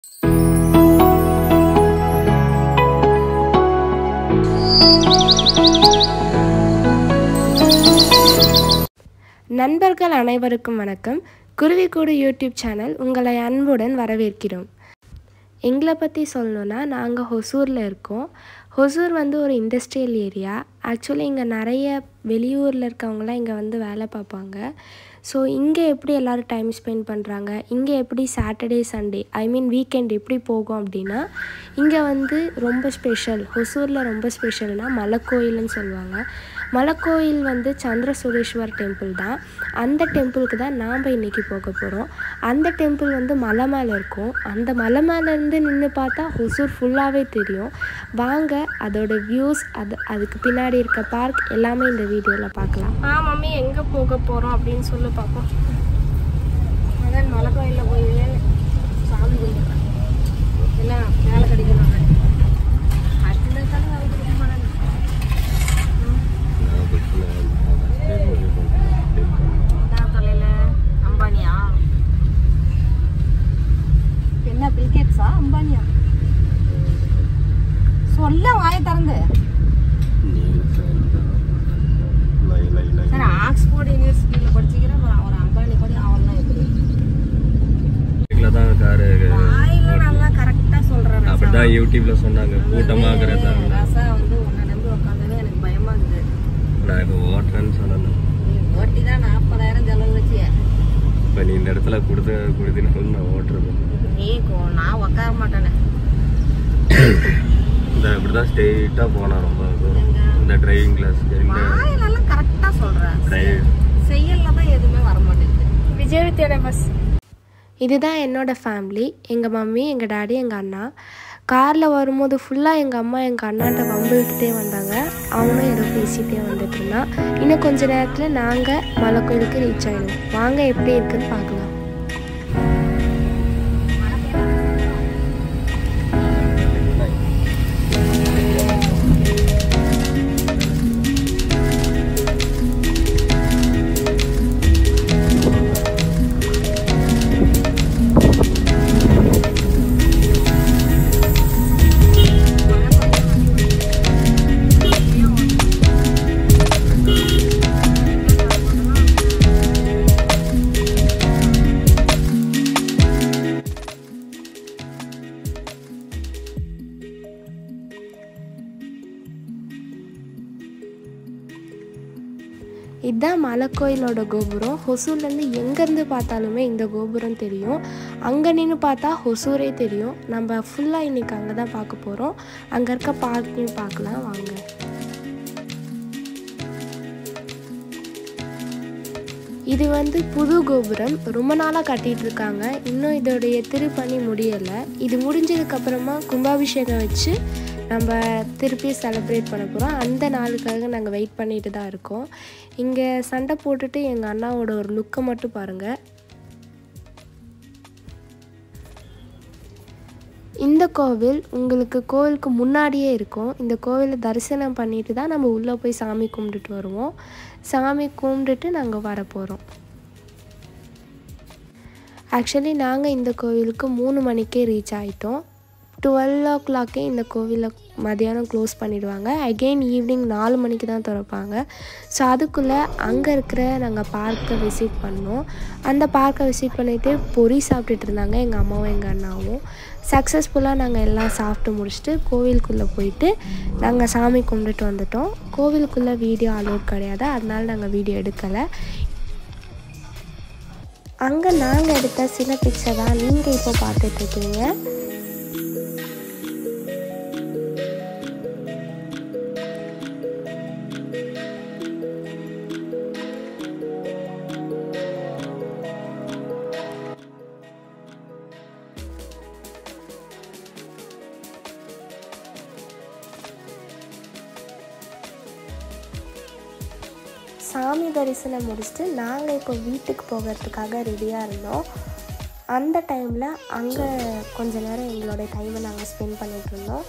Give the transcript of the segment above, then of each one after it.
நண்பர்கள் அனைவருக்கும் வணக்கம் குருவிக்கூடு யூடியூப் சேனல் உங்களை அன்புடன் வரவேற்கிறோம் எங்களை பற்றி சொல்லணுன்னா நாங்கள் ஹொசூரில் இருக்கோம் ஹொசூர் வந்து ஒரு இண்டஸ்ட்ரியல் ஏரியா ஆக்சுவலி இங்கே நிறைய வெளியூரில் இருக்கவங்களாம் இங்கே வந்து வேலை பார்ப்பாங்க ஸோ இங்கே எப்படி எல்லோரும் டைம் ஸ்பெண்ட் பண்ணுறாங்க இங்கே எப்படி Saturday Sunday I mean weekend எப்படி போகும் அப்படின்னா இங்கே வந்து ரொம்ப ஸ்பெஷல் ஹொசூரில் ரொம்ப ஸ்பெஷல்னால் மலைக்கோயில்னு சொல்லுவாங்க மலைக்கோயில் வந்து சந்திர சுரேஸ்வர் டெம்பிள் தான் அந்த டெம்பிளுக்கு தான் நாம் இன்றைக்கி போக போகிறோம் அந்த டெம்பிள் வந்து மலை மேலே இருக்கும் அந்த மலை மேலேருந்து நின்று பார்த்தா ஹொசூர் ஃபுல்லாகவே தெரியும் வாங்க அதோட வியூஸ் அது அதுக்கு பின்னாடி இருக்க பார்க் எல்லாமே இந்த வீடியோவில் பார்க்கலாம் ஆ மம்மி எங்கே போக போகிறோம் அப்படின்னு சொல்லி பார்ப்போம் அதான் மலை கோயிலில் போய் சாமி கும்பிட்றேன் இல்லை வேலை கிடைக்கணும் அடுத்த தானே வேலை கிடைக்க மாட்டேன் என்ன தொலைல அம்பானியா என்ன பில்கேட்ஸா அம்பானியா சொல்ல வாய திறந்து சார் ஆக்ஸ்போர்ட் யூனிவர்சிட்டியில் படிச்சுக்கிறேன் அப்புறம் அவர் அம்பானி கூட அவன்லாம் எப்படி தான் காரு வாயில நல்லா கரெக்டாக சொல்கிறேன் அப்படிதான் யூடியூப்ல சொன்னாங்க கூட்டமாகிறதா ரசா வந்து உன்னை நம்பி உட்காந்தவே எனக்கு பயமா இருந்தது நான் இப்போ ஓட்டுறேன்னு சொல்லணும் நீ ஓட்டி தான் நாற்பதாயிரம் செலவு வச்சு இப்போ நீ இந்த இடத்துல கொடுத்து கொடுத்தினாலும் நான் ஓட்டுறது நீ கோ- நான் உட்கார மாட்டேனே இந்த இப்படிதான் ஸ்ட்ரெயிட்டாக போனேன் ரொம்ப தூரம் இந்த டிரைவிங் கிளாஸ் எங்க வாயிலெல்லாம் கரெக்டாக சொல்கிறேன் டிரைவ் செய்யல தான் எதுவுமே வர மாட்டேங்குது விஜய் வித்யோட பஸ் இதுதான் என்னோட ஃபேமிலி எங்கள் மம்மி எங்கள் டாடி எங்கள் அண்ணா காரில் வரும்போது ஃபுல்லாக எங்கள் அம்மா எங்கள் அண்ணாட்ட வம்பிழுத்துட்டே வந்தாங்க அவனும் ஏதோ பேசிகிட்டே வந்துட்டு இருந்தான் இன்னும் கொஞ்ச நேரத்தில் நாங்கள் மலை கோயிலுக்கு ரீச் ஆயிடுவோம் வாங்க எப்படி இருக்குன்னு பார்க்கலாம் இதுதான் மலை கோயிலோட கோபுரம் ஹொசூர்லேருந்து எங்கேருந்து பார்த்தாலுமே இந்த கோபுரம் தெரியும் அங்கே நின்று பார்த்தா ஹொசூரே தெரியும் நம்ம ஃபுல்லாக இன்றைக்கி அங்கே தான் பார்க்க போகிறோம் அங்கே இருக்க பார்க்கையும் பார்க்கலாம் வாங்க இது வந்து புது கோபுரம் ரொம்ப நாளாக கட்டிட்டு இருக்காங்க இன்னும் இதோடைய திருப்பணி முடியலை இது முடிஞ்சதுக்கப்புறமா கும்பாபிஷேகம் வச்சு நம்ம திருப்பி செலிப்ரேட் பண்ண போகிறோம் அந்த நாளுக்காக நாங்கள் வெயிட் பண்ணிட்டு தான் இருக்கோம் இங்கே சண்டை போட்டுட்டு எங்கள் அண்ணாவோட ஒரு லுக்கை மட்டும் பாருங்கள் இந்த கோவில் உங்களுக்கு கோவிலுக்கு முன்னாடியே இருக்கும் இந்த கோவிலை தரிசனம் பண்ணிட்டு தான் நம்ம உள்ளே போய் சாமி கும்பிட்டுட்டு வருவோம் சாமி கும்பிட்டுட்டு நாங்கள் வர போகிறோம் ஆக்சுவலி நாங்கள் இந்த கோவிலுக்கு மூணு மணிக்கே ரீச் ஆகிட்டோம் டுவெல் ஓ கிளாக்கே இந்த கோவிலை மதியானம் க்ளோஸ் பண்ணிடுவாங்க அகெயின் ஈவினிங் நாலு மணிக்கு தான் திறப்பாங்க ஸோ அதுக்குள்ளே அங்கே இருக்கிற நாங்கள் பார்க்கை விசிட் பண்ணோம் அந்த பார்க்கை விசிட் பண்ணிவிட்டு பொரி சாப்பிட்டுட்டு இருந்தாங்க எங்கள் அம்மாவும் எங்கள் அண்ணாவும் சக்ஸஸ்ஃபுல்லாக நாங்கள் எல்லாம் சாப்பிட்டு முடிச்சுட்டு கோவிலுக்குள்ளே போயிட்டு நாங்கள் சாமி கும்பிட்டுட்டு வந்துட்டோம் கோவிலுக்குள்ளே வீடியோ அலோட் கிடையாது அதனால நாங்கள் வீடியோ எடுக்கலை அங்கே நாங்கள் எடுத்த சில பிக்சர் தான் நீங்கள் இப்போ பார்த்துட்ருக்கீங்க சாமி தரிசனம் முடிச்சுட்டு நாங்கள் இப்போ வீட்டுக்கு போகிறதுக்காக ரெடியாக இருந்தோம் அந்த டைமில் அங்கே கொஞ்ச நேரம் எங்களோட டைமை நாங்கள் ஸ்பெண்ட் பண்ணிட்டு இருந்தோம்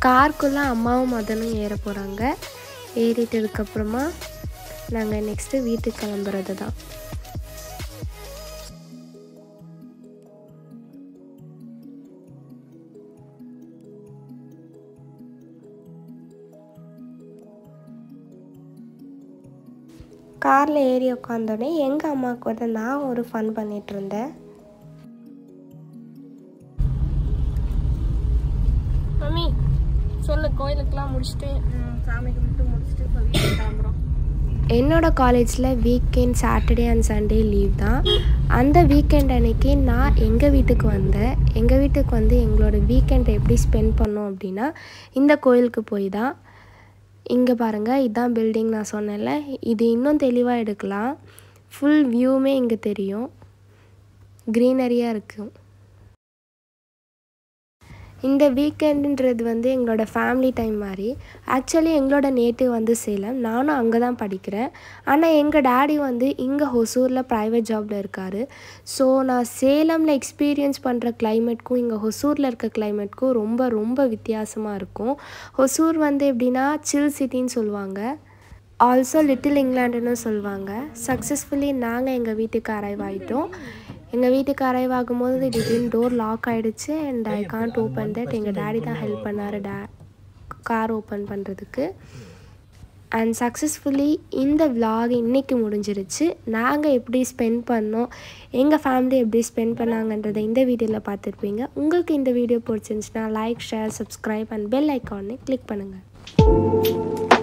காருக்குள்ளே அம்மாவும் மதனும் ஏற போகிறாங்க ஏறிட்டதுக்கப்புறமா நாங்கள் நெக்ஸ்ட்டு வீட்டுக்கு கிளம்புறது தான் காரில் ஏறி உட்காந்தோடனே எங்கள் அம்மாவுக்கு வந்து நான் ஒரு ஃபன் பண்ணிகிட்டு இருந்தேன் மம்மி சொல்லு கோயிலுக்கெல்லாம் முடிச்சுட்டு ம், சாமி கும்பிட்டு முடிச்சுட்டு இப்போ வீட்டுக்கு கிளம்புறோம் என்னோட காலேஜில் weekend Saturday and Sunday leave தான் அந்த வீக்கெண்ட் அன்னைக்கு நான் எங்கள் வீட்டுக்கு வந்தேன் எங்கள் வீட்டுக்கு வந்து எங்களோட வீக்கெண்டை எப்படி ஸ்பெண்ட் பண்ணோம் அப்படின்னா இந்த கோயிலுக்கு போய் தான் இங்கே பாருங்கள் இதுதான் பில்டிங் நான் சொன்னேன்ல இது இன்னும் தெளிவாக எடுக்கலாம் ஃபுல் வியூவுமே இங்கே தெரியும் க்ரீனரியாக இருக்கும் இந்த வீக்கெண்டுன்றது வந்து எங்களோட ஃபேமிலி டைம் மாதிரி ஆக்சுவலி எங்களோட நேட்டிவ் வந்து சேலம் நானும் அங்கே தான் படிக்கிறேன் ஆனால் எங்கள் டேடி வந்து இங்கே ஹொசூரில் ப்ரைவேட் ஜாபில் இருக்கார் ஸோ நான் சேலமில் எக்ஸ்பீரியன்ஸ் பண்ணுற கிளைமேட்க்கும் இங்கே ஹொசூரில் இருக்க கிளைமேட்க்கும் ரொம்ப ரொம்ப வித்தியாசமாக இருக்கும் ஹொசூர் வந்து எப்படின்னா சில் சிட்டின்னு சொல்லுவாங்க ஆல்சோ லிட்டில் இங்கிலாண்டுன்னு சொல்லுவாங்க சக்ஸஸ்ஃபுல்லி நாங்கள் எங்கள் வீட்டுக்கு அரைவ் ஆகிட்டோம் எங்கள் வீட்டுக்கு அரைவ் ஆகும்போது திடீர்னு டோர் லாக் ஆகிடுச்சு and I can't open that எங்கள் டேடி தான் ஹெல்ப் பண்ணார் டே கார் ஓப்பன் பண்ணுறதுக்கு அண்ட் சக்ஸஸ்ஃபுல்லி இந்த vlog இன்னைக்கு முடிஞ்சிருச்சு நாங்கள் எப்படி ஸ்பெண்ட் பண்ணோம் எங்கள் ஃபேமிலி எப்படி ஸ்பெண்ட் பண்ணாங்கன்றதை இந்த வீடியோவில் பார்த்துருப்பீங்க உங்களுக்கு இந்த வீடியோ பிடிச்சிருந்துச்சுன்னா like share subscribe and bell ஐக்கானை கிளிக் பண்ணுங்கள்